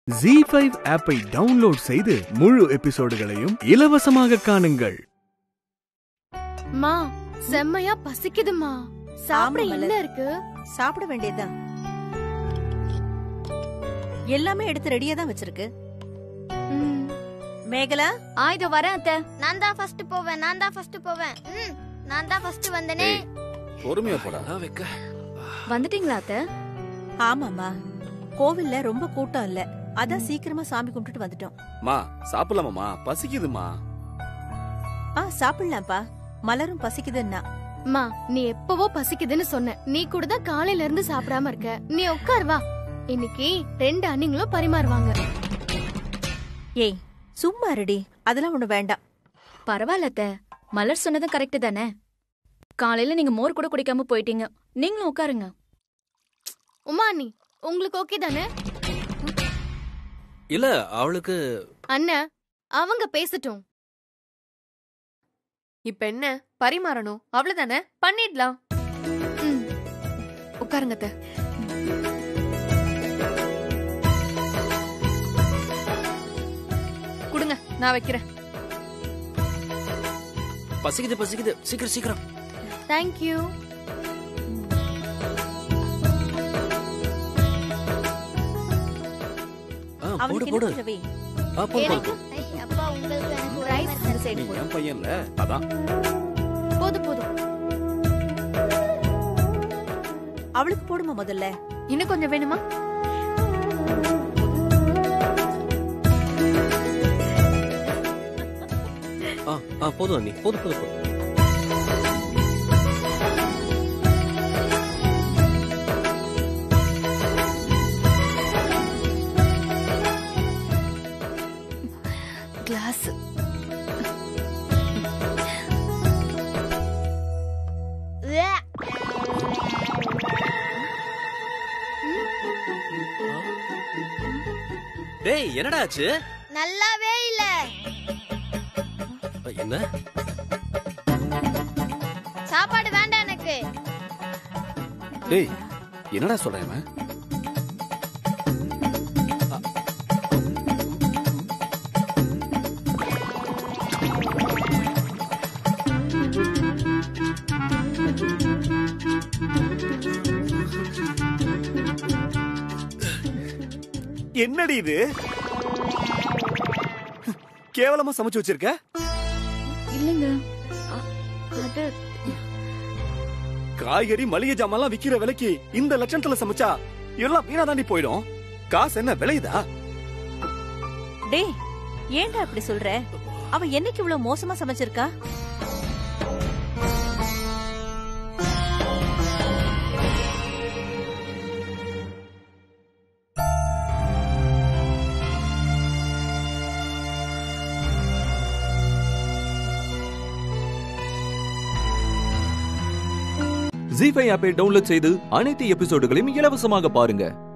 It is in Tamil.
ஜி ஃபைவ் ஆப்பை டவுன்லோட் செய்து முழு எபிசோடுகளையும் இலவசமாக காணுங்கள் மா செம்மையா பசிக்குதுமா சாப்பிட ஆமா, என்ன மலர். இருக்கு சாப்பிட வேண்டியதுதான் எல்லாமே எடுத்து ரெடியா தான் வச்சிருக்கு ம், மேகலா ஆ இதோ வரேன் அத்தை நான் தான் ஃபர்ஸ்ட் போவேன் நான் தான் ஃபர்ஸ்ட் போவேன் ம், நான் தான் ஃபர்ஸ்ட் வந்தனே ஏய், பொறுமையா போடா வைக்க வந்துட்டீங்களா அத்தை ஆமாமா கோவில்ல ரொம்ப கூட்டம் இல்ல அதான் சீக்கிரமா சாமி கும்பிட்டுட்டு வந்துட்டோம் மா சாப்பிடலாமாமா பசிக்குதுமா ஆ சாப்பிடலாம்ப்பா மலரும் பசிக்குதுன்னா மா நீ எப்பவோ பசிக்குதுன்னு சொன்ன நீ கூட தான் காலையில இருந்து சாப்பிடாம இருக்க நீ உட்கார் வா இன்னைக்கு ரெண்டு அண்ணிங்களும் பரிமாறுவாங்க ஏய் சும்மா ரெடி அதெல்லாம் ஒண்ணு வேண்டாம் பரவாயில்ல அத்தை மலர் சொன்னதும் கரெக்ட் தானே காலையில நீங்க மோர் கூட குடிக்காம போயிட்டீங்க நீங்களும் உட்காருங்க உமா அண்ணி உங்களுக்கு ஓகே தானே இல்ல அவளுக்கு அண்ணன் அவங்க பேசட்டும் இப்ப என்ன பரிமாறணும் அவ்வளவுதானே பண்ணிடலாம் ம், உட்காருங்க அத்தை. கொடுங்க நான் வைக்கிறேன் பசிக்குது பசிக்குது சீக்கிரம் சீக்கிரம் thank you ஆ, போடு அவனுக்கு போடு என்ன ரவி ஆ, போடு, போடு, எனக்கு போடு. ஐ, அப்பா உங்களுக்கு எனக்கு ஒரு ரைஸ் அந்த ஐஸ் சைடு நீ போடு என் பையன்ல அதான் போதும் போதும் அவளுக்கு போடுமா முதல்ல இன்னும் கொஞ்சம் வேணுமா ஆ, ஆ, போதும் அண்ணி போதும் போதும் போதும் கிளாஸ் உவ்வே. டேய் என்னடா ஆச்சு நல்லாவே இல்ல என்ன சாப்பாடு வேண்டாம் எனக்கு டேய் என்னடா சொல்றேன் இவன்? என்னடி இது கேவலமா சமைச்சு வச்சிருக்க இல்லைங்க அ- அது காய்கறி மளிகை ஜாமான்லாம் விக்கிற விலைக்கு இந்த லட்சணத்துல சமைச்சா எல்லாம் வீணா தாண்டி போயிடும் காசு என்ன விளையுதா டேய் ஏன்டா அப்படி சொல்ற அவ என்னைக்கு இவ்வளவு மோசமா சமைச்சிருக்கா ஜி ஃபைவ் ஆப்பை டவுன்லோட் செய்து அனைத்து எபிசோடுகளையும் இலவசமாக பாருங்க